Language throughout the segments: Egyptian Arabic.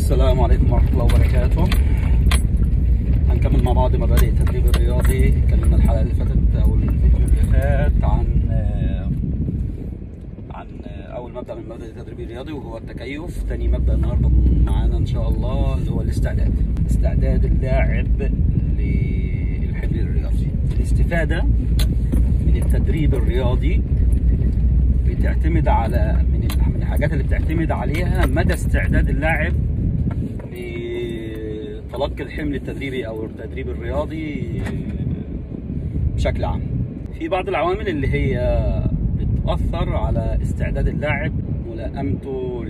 السلام عليكم ورحمة الله وبركاته هنكمل مع بعض مبادئ التدريب الرياضي اتكلمنا الحلقة اللي فاتت أو الفيديو اللي فات عن آه، عن آه، أول مبدأ من مبادئ التدريب الرياضي وهو التكيف تاني مبدأ النهاردة معانا إن شاء الله اللي هو الاستعداد استعداد اللاعب للحمل الرياضي الاستفادة من التدريب الرياضي بتعتمد على من ال- من الحاجات اللي بتعتمد عليها مدى استعداد اللاعب لتلقي الحمل التدريبي او التدريب الرياضي بشكل عام. في بعض العوامل اللي هي بتأثر على استعداد اللاعب ملائمته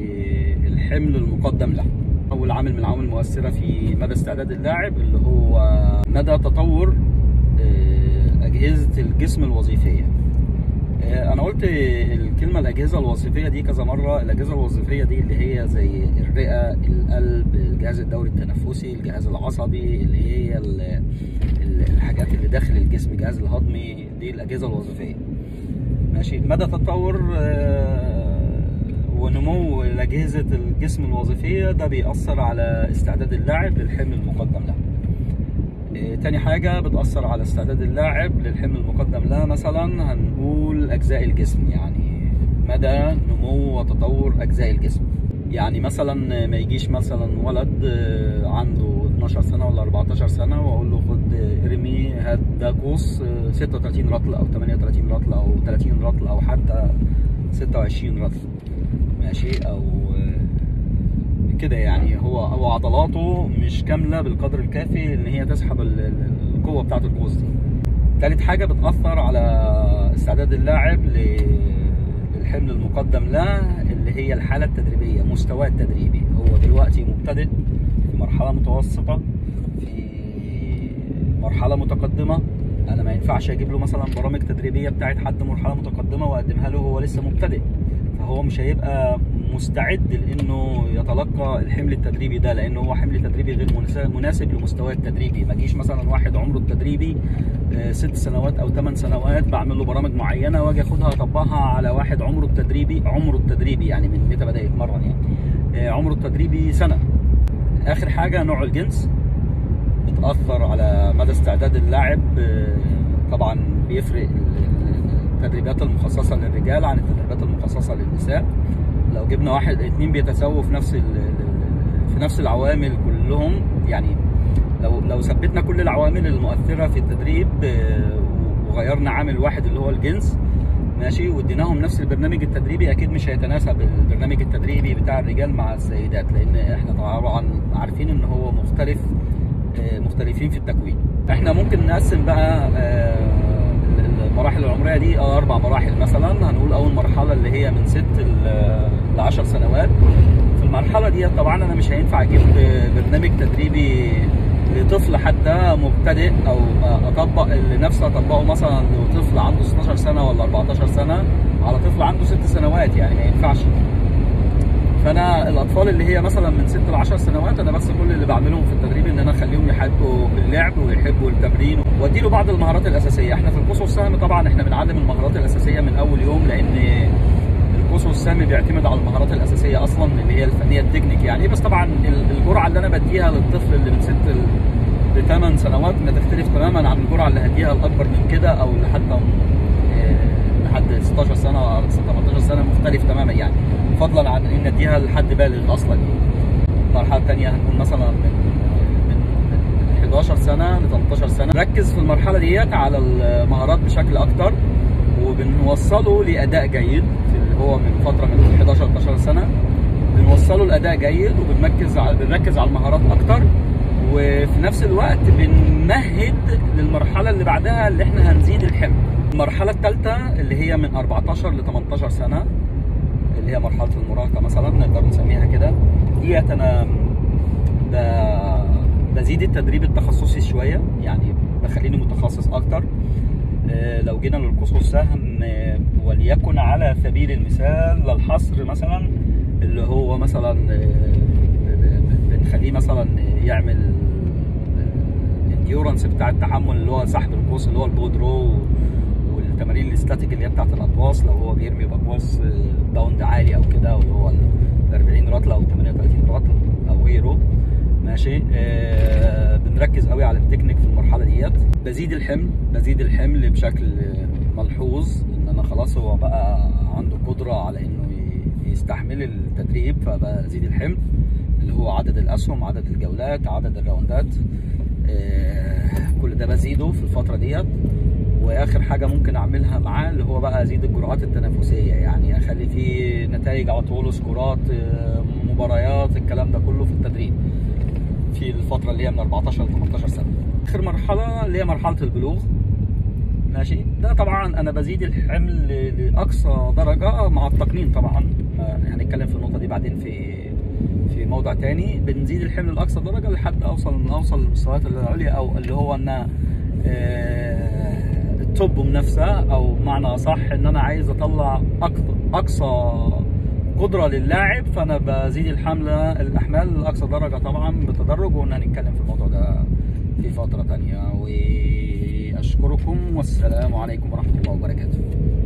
للحمل المقدم له. أول عامل من العوامل المؤثرة في مدى استعداد اللاعب اللي هو مدى تطور آه، أجهزة الجسم الوظيفية. آه، انا قلت الكلمه الاجهزه الوظيفيه دي كذا مره الاجهزه الوظيفيه دي اللي هي زي الرئه القلب الجهاز الدوري التنفسي الجهاز العصبي اللي هي ال- ال- الحاجات اللي داخل الجسم الجهاز الهضمي دي الاجهزه الوظيفيه ماشي مدى تطور آه، ونمو اجهزه الجسم الوظيفيه ده بيأثر على استعداد اللاعب للحمل المقدم له إيه، تاني حاجة بتأثر على استعداد اللاعب للحمل المقدم له مثلا هنقول أجزاء الجسم يعني مدى نمو وتطور أجزاء الجسم يعني مثلا ما يجيش مثلا ولد آه، عنده 12 سنة ولا 14 سنة وأقول له خد آه، ارمي هات ده قوس آه، 36 رطل أو 38 رطل أو 30 رطل أو حتى 26 رطل ماشي أو آه، كده يعني هو هو عضلاته مش كامله بالقدر الكافي ان هي تسحب ال- ال- القوه بتاعه القوس دي. تالت حاجه بتاثر على استعداد اللاعب ل- للحمل المقدم له اللي هي الحاله التدريبيه مستواه التدريبي هو دلوقتي مبتدئ في مرحله متوسطه في مرحله متقدمه انا ما ينفعش اجيب له مثلا برامج تدريبيه بتاعت حد مرحله متقدمه واقدمها له وهو لسه مبتدئ فهو مش هيبقى مستعد لانه يتلقى الحمل التدريبي ده لان هو حمل تدريبي غير مناسب- مناسب لمستواه التدريبي ما جيش مثلا واحد عمره التدريبي آه، ست سنوات او ثمان سنوات بعمل له برامج معينه واجي اخدها اطبقها على واحد عمره التدريبي عمره التدريبي يعني من متى بدا يتمرن يعني آه، عمره التدريبي سنه اخر حاجه نوع الجنس بتاثر على مدى استعداد اللاعب آه، طبعا بيفرق ال- ال- التدريبات المخصصه للرجال عن التدريبات المخصصه للنساء لو جبنا واحد اتنين بيتساووا في نفس ال- ال- في نفس العوامل كلهم يعني لو لو ثبتنا كل العوامل المؤثره في التدريب آه، وغيرنا عامل واحد اللي هو الجنس ماشي واديناهم نفس البرنامج التدريبي اكيد مش هيتناسب البرنامج التدريبي بتاع الرجال مع السيدات لان احنا طبعا عارفين ان هو مختلف آه، مختلفين في التكوين احنا ممكن نقسم بقى آه، المراحل العمريه دي آه، اربع مراحل مثلا هنقول اول مرحله اللي هي من ست ل 10 سنوات في المرحله دي طبعا انا مش هينفع اجيب آه، برنامج تدريبي لطفل حتى مبتدئ او آه، اطبق اللي نفسي اطبقه مثلا لطفل عنده 16 سنه ولا 14 سنه على طفل عنده ست سنوات يعني ما ينفعش فانا الاطفال اللي هي مثلا من 6 ل 10 سنوات انا بس كل اللي بعملهم في التدريب ان انا اخليهم يحبوا اللعب ويحبوا التمرين وادي له بعض المهارات الاساسيه احنا في القوس والسهم طبعا احنا بنعلم المهارات الاساسيه من اول يوم لان القوس والسهم بيعتمد على المهارات الاساسيه اصلا اللي هي الفنيه التكنيك يعني بس طبعا ال- الجرعه اللي انا بديها للطفل اللي من 6 ل 8 سنوات ما تختلف تماما عن الجرعه اللي هديها الاكبر من كده او لحتى آه، لحد 16 سنه او 18 سنه مختلف تماما يعني فضلا عن ان اديها لحد بالغ اصلا يعني المرحله الثانيه هنقول مثلا من من من 11 سنه ل 13 سنه ركز في المرحله ديت على المهارات بشكل اكتر وبنوصله لاداء جيد في اللي هو من فتره من 11 ل 12 سنه بنوصله لاداء جيد وبنركز على بنركز على المهارات اكتر وفي نفس الوقت بنمهد للمرحله اللي بعدها اللي احنا هنزيد الحمل المرحله الثالثه اللي هي من 14 ل 18 سنه اللي هي مرحله المراهقه مثلا نقدر نسميها كده ديت انا ب- بزيد التدريب التخصصي شويه يعني بخليني متخصص اكتر آه، لو جينا للقوس والسهم آه، وليكن على سبيل المثال للحصر مثلا اللي هو مثلا آه، ب- ب- بنخليه مثلا يعمل الانديورنس بتاع التحمل اللي هو سحب القوس اللي هو البودرو والتمارين الاستاتيك اللي هي بتاعت الاقواس لو هو بيرمي باقواس آه، باوند عالي او كده واللي هو ال 40 رطله او 38 رطل ماشي آه بنركز قوي على التكنيك في المرحله ديت بزيد الحمل بزيد الحمل بشكل ملحوظ ان انا خلاص هو بقى عنده قدره على انه ي- يستحمل التدريب فبزيد الحمل اللي هو عدد الاسهم عدد الجولات عدد الراوندات آه كل ده بزيده في الفتره ديت واخر حاجه ممكن اعملها معاه اللي هو بقى ازيد الجرعات التنافسيه يعني اخلي فيه نتائج على طول سكورات آه، مباريات الكلام ده كله في التدريب في الفتره اللي هي من 14 ل 18 سنه اخر مرحله اللي هي مرحله البلوغ ماشي ده طبعا انا بزيد الحمل ل- لاقصى درجه مع التقنين طبعا ما- هنتكلم في النقطه دي بعدين في في موضع تاني بنزيد الحمل لاقصى درجه لحد اوصل اوصل للمستويات العليا او اللي هو ان آه، التوب منافسه او بمعنى اصح ان انا عايز اطلع أقصى- اقصى قدره للاعب فانا بزيد الحمله الاحمال لاقصى درجه طبعا بتدرج وقلنا هنتكلم في الموضوع ده في فتره تانية واشكركم والسلام عليكم ورحمه الله وبركاته